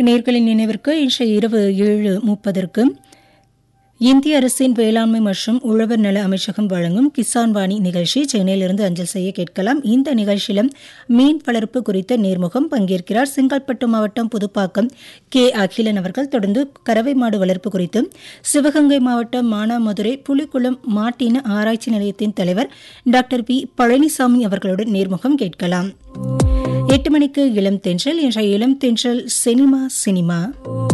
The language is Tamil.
நேர்களின் நினைவிற்கு இன்று இரவு ஏழு முப்பதற்கு இந்திய அரசின் வேளாண்மை மற்றும் உழவர் நல அமைச்சகம் வழங்கும் கிசான் வாணி நிகழ்ச்சி சென்னையிலிருந்து அஞ்சல் செய்ய கேட்கலாம் இந்த நிகழ்ச்சியிலும் மீன் வளர்ப்பு குறித்த நேர்முகம் பங்கேற்கிறார் செங்கல்பட்டு மாவட்டம் புதுப்பாக்கம் கே அகிலன் அவர்கள் தொடர்ந்து கறவை மாடு வளர்ப்பு குறித்து சிவகங்கை மாவட்டம் மானாமதுரை புலிக்குளம் மாட்டின ஆராய்ச்சி நிலையத்தின் தலைவர் டாக்டர் பி பழனிசாமி அவர்களுடன் நேர்முகம் கேட்கலாம் எட்டு மணிக்கு இளம் தென்றல் என்ற இளம் தென்றல் சினிமா சினிமா